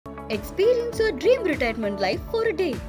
Experience your dream retirement life for a day.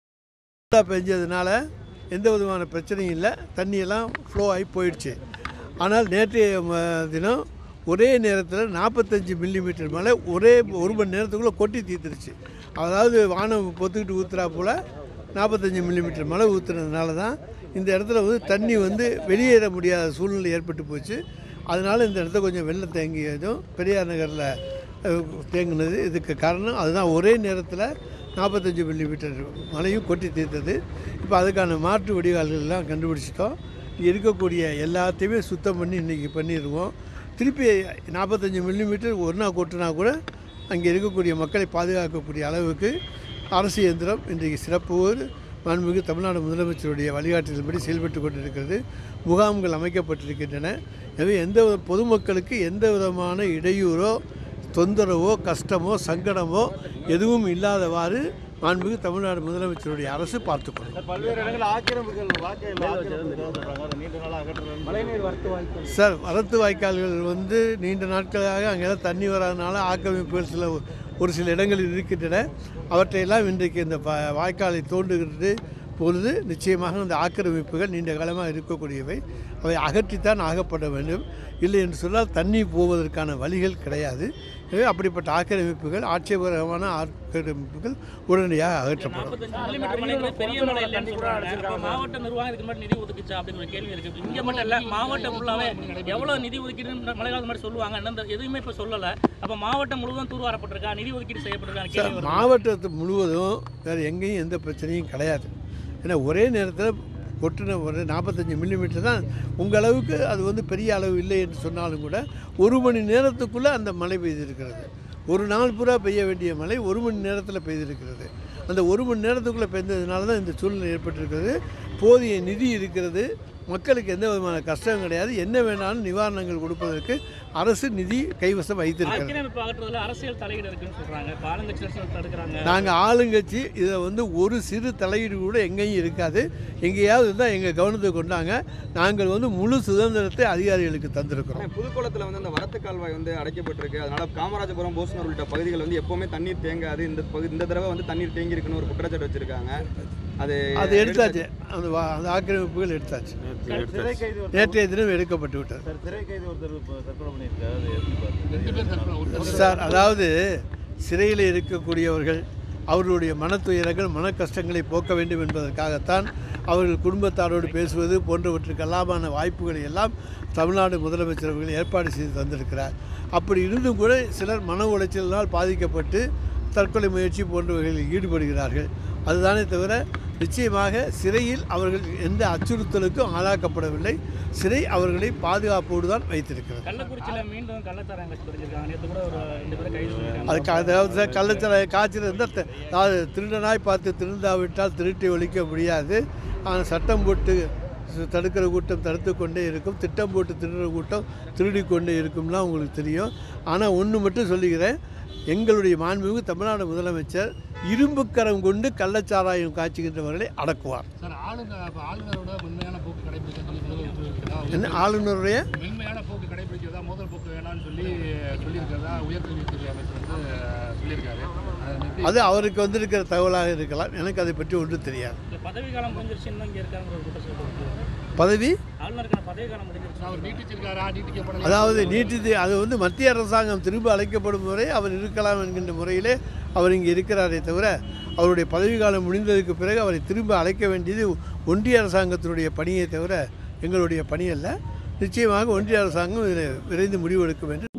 மழை பெஞ்சதுனால எந்த விதமான பிரச்சனையும் இல்லை தண்ணியெல்லாம் ஃப்ளோ ஆகி போயிடுச்சு ஆனால் நேற்றைய ம- தினம் ஒரே நேரத்தில் நாற்பத்தஞ்சு மில்லிமீட்டர் மழை ஒரே ஒரு மணி நேரத்துக்குள்ளே கொட்டி தீர்த்துருச்சு அதாவது வானம் பொத்துக்கிட்டு ஊற்றுறா போல் நாற்பத்தஞ்சு மில்லிமீட்டர் மழை ஊற்றுனதுனால தான் இந்த இடத்துல வந்து தண்ணி வந்து வெளியேற முடியாத சூழ்நிலை ஏற்பட்டு போச்சு அதனால் இந்த இடத்துல கொஞ்சம் வெள்ளம் தேங்கியதும் பெரியார் நகரில் அஹ், தேங்கினது இதுக்கு காரணம் அதுதான் ஒரே நேரத்தில் நாற்பத்தஞ்சு மில்லிமீட்டர் மழையும் கொட்டி தீர்த்தது இப்போ அதுக்கான மாற்று வடிகால்கள் எல்லாம் கண்டுபிடிச்சிட்டோம் இங்கே இருக்கக்கூடிய எல்லாத்தையுமே சுத்தம் பண்ணி இன்றைக்கி பண்ணிடுவோம் திருப்பி நாற்பத்தஞ்சு மில்லிமீட்டர் ஒன்றா கொட்டினா கூட அங்கே இருக்கக்கூடிய மக்களை பாதுகாக்கக்கூடிய அளவுக்கு அரசு இயந்திரம் இன்றைக்கு சிறப்பு மாண்புமிகு தமிழ்நாடு முதலமைச்சருடைய வழிகாட்டுதல்படி செயல்பட்டு கொண்டிருக்கிறது முகாம்கள் அமைக்கப்பட்டிருக்கின்றன எனவே எந்த வித- பொதுமக்களுக்கு எந்த விதமான இடையூறோ தொந்தரவோ கஷ்டமோ சங்கடமோ எதுவும் இல்லாதவாறு மாண்புமிகு தமிழ்நாடு முதலமைச்சருடைய அரசு பார்த்துக்கொள்ளும் பல்வேறு இடங்களில் ஆக்கிரமிப்புகள் வாக்கையில் ஆக்கிரமிப்புகள் சொல்றாங்க அதை நீண்ட நாளாக அகற்றுறது மழைநீர் வரத்து வாய்ப்பு சார் வரத்து வாய்க்கால்கள் வந்து நீண்ட நாட்களாக அங்கெல்லாம் தண்ணி வராதனால ஆக்கிரமிப்புகள் சில ஒரு சில இடங்களில் இருக்கின்றன அவற்றையெல்லாம் இன்றைக்கு இந்த ப- வாய்க்காலை தோண்டுகிறது பொழுது நிச்சயமாக அந்த ஆக்கிரமிப்புகள் நீண்ட காலமாக இருக்கக்கூடியவை அவை அகற்றித்தான் ஆகப்பட வேண்டும் இல்லை என்று சொன்னால் தண்ணி போவதற்கான வழிகள் கிடையாது எனவே அப்படிப்பட்ட ஆக்கிரமிப்புகள் ஆட்சேபகரமான ஆக்கிரமிப்புகள் உடனடியாக அகற்றப்படும் நாற்பத்தஞ்சு மில்லிமீட்டர் மழை பெரிய மழை இல்லைன்னு சொல்றாங்க அப்ப மாவட்ட நிர்வாகம் இதுக்கு மட்டும் நிதி ஒதுக்குச்சா அப்படின்னு ஒரு கேள்வி இருக்கு இங்க மட்டும் இல்ல மாவட்டம் ஃபுல்லாவே எவ்வளவு நிதி ஒதுக்கீடு மழை காலம் மாதிரி சொல்லுவாங்க ஆனா இந்த எதுவுமே இப்ப சொல்லல அப்ப மாவட்டம் முழுவதும் தூர்வாரப்பட்டிருக்கா நிதி ஒதுக்கீடு செய்யப்பட்டிருக்கான்னு சார் கேள்வி வருது. மாவட்டத்து முழுவதும் வேறு எங்கேயும் எந்த பிரச்சனையும் கிடையாது ஏன்னா ஒரே நேரத்தில் கொட்டின ஒரு நாற்பத்தஞ்சு மில்லிமீட்டர் தான் உங்கள் அளவுக்கு அது வந்து பெரிய அளவு இல்லை என்று சொன்னாலும் கூட ஒரு மணி நேரத்துக்குள்ளே அந்த மழை பெய்திருக்கிறது ஒரு நாள் பூரா பெய்ய வேண்டிய மழை ஒரு மணி நேரத்தில் பெய்திருக்கிறது அந்த ஒரு மணி நேரத்துக்குள்ளே பெய்ததுனால தான் இந்த சூழ்நிலை ஏற்பட்டிருக்கிறது போதிய நிதி இருக்கிறது மக்களுக்கு எந்த விதமான கஷ்டம் கிடையாது என்ன வேணாலும் நிவாரணங்கள் கொடுப்பதற்கு அரசு நிதி கைவசம் வைத்திருக்கிறது ஆக்கிரமிப்பு அகற்றுறதுல அரசியல் தலையீடு இருக்குன்னு சொல்றாங்க இப்ப ஆளுங்கட்சி அரசியல் தடுக்கிறாங்க நாங்கள் ஆளுங்கட்சி இதை வந்து ஒரு சிறு தலையீடு கூட எங்கேயும் இருக்காது எங்கேயாவது இருந்தால் எங்கள் கவனத்துக்கு கொண்டாங்க நாங்கள் வந்து முழு சுதந்திரத்தை அதிகாரிகளுக்கு தந்திருக்கிறோம் ஆனா, புதுக்குளத்துல வந்து அந்த வரத்து கால்வாய் வந்து அடைக்கப்பட்டிருக்கு அதனால காமராஜபுரம் போசனூர் உள்ளிட்ட பகுதிகள் வந்து எப்பவுமே தண்ணீர் தேங்காது இந்த பகுதி இந்த தடவை வந்து தண்ணீர் தேங்கி இருக்குன்னு ஒரு குற்றச்சாட்டு வச்சிருக்காங்க அது அது எடுத்தாச்சு அந்த வா- அந்த ஆக்கிரமிப்புகள் எடுத்தாச்சு சிறை கைது ஒரு நேற்றைய தினம் எடுக்கப்பட்டு விட்டது சார் சிறை கைது ஒருத்தர் இப்போ தற்கொலை பண்ணியிருக்காரு அது எப்படி பார்க்குறீங்க சார் அதாவது சிறையில் இருக்கக்கூடியவர்கள் அவர்களுடைய மனத்துயரங்கள் மன கஷ்டங்களை போக்க வேண்டும் என்பதற்காகத்தான் அவர்கள் குடும்பத்தாரோடு பேசுவது போன்றவற்றுக்கெல்லாமான வாய்ப்புகளை எல்லாம் தமிழ்நாடு முதலமைச்சர் அவர்கள் ஏற்பாடு செய்து தந்திருக்கிறார் அப்படி இருந்தும் கூட சிலர் மன உளைச்சலினால் பாதிக்கப்பட்டு தற்கொலை முயற்சி போன்றவைகளில் ஈடுபடுகிறார்கள் அதுதானே தவிர நிச்சயமாக சிறையில் அவர்கள் எந்த அச்சுறுத்தலுக்கும் ஆளாக்கப்படவில்லை சிறை அவர்களை பாதுகாப்போடு தான் வைத்திருக்கிறது கள்ளக்குறிச்சியில மீண்டும் கள்ளச்சாராயம் கட்சி தெரிஞ்சிருக்காங்க நேற்று கூட ஒரு ரெண்டு பேரும் கைது பண்ணிருக்காங்க அதுக்கு அதாவது சார் கள்ளச்சாராய காய்ச்சல் இருந்தால் த- அதாவது திருடனாய் பார்த்து திருந்தாவிட்டால் திருட்டை ஒழிக்க முடியாது ஆனால் சட்டம் போட்டு சு- தடுக்கிற கூட்டம் தடுத்து கொண்டே இருக்கும் திட்டம் போட்டு திருடுற கூட்டம் திருடி கொண்டே இருக்கும்லாம் உங்களுக்கு தெரியும் ஆனால் ஒன்று மட்டும் சொல்லுகிறேன் எங்களுடைய மாண்புமிகு தமிழ்நாடு முதலமைச்சர் இரும்புக்கரம் கொண்டு கள்ளச்சாராயம் காய்ச்சுகின்றவர்களை அடக்குவார் சார் ஆளுநர் அப்ப ஆளுநரோட மென்மையான போக்கு கடைபிடிக்க சொல்லி முதல்வர் சொல்லியிருக்கிறதா என்ன ஆளுநருடைய மென்மையான போக்கு கடைபிடிக்கிறதா முதல் போக்கு வேணாம்னு சொல்லி சொல்லியிருக்கிறதா உயர்கல்வித்துறை அமைச்சர் வந்து அஹ், சொல்லியிருக்காரு அதை எப்படி அது அவருக்கு வந்திருக்கிற தகவலாக இருக்கலாம் எனக்கு அதை பற்றி ஒன்றும் தெரியாது இந்த பதவி காலம் முடிஞ்சிருச்சு இன்னும் இங்க இருக்காங்கிற ஒரு குற்றச்சாட்டு இருக்கு. பதவி ஆளுநருக்கான பதவி காலம் முடிஞ்சிருச்சு அவர் நீட்டிச்சிருக்காரா நீட்டிக்கப்படலாம் அதாவது நீட்டித்து அது வந்து மத்திய அரசாங்கம் திரும்ப அழைக்கப்படும் வரை அவர் இருக்கலாம் என்கின்ற முறையிலே அவர் இங்கே இருக்கிறாரே தவிர அவருடைய பதவிக்காலம் முடிந்ததுக்கு பிறகு அவரை திரும்ப அழைக்க வேண்டியது ஒன்றிய அரசாங்கத்தினுடைய பணியை தவிர எங்களுடைய பணி அல்ல நிச்சயமாக ஒன்றிய அரசாங்கம் இதில் விரைந்து முடிவெடுக்கும் என்று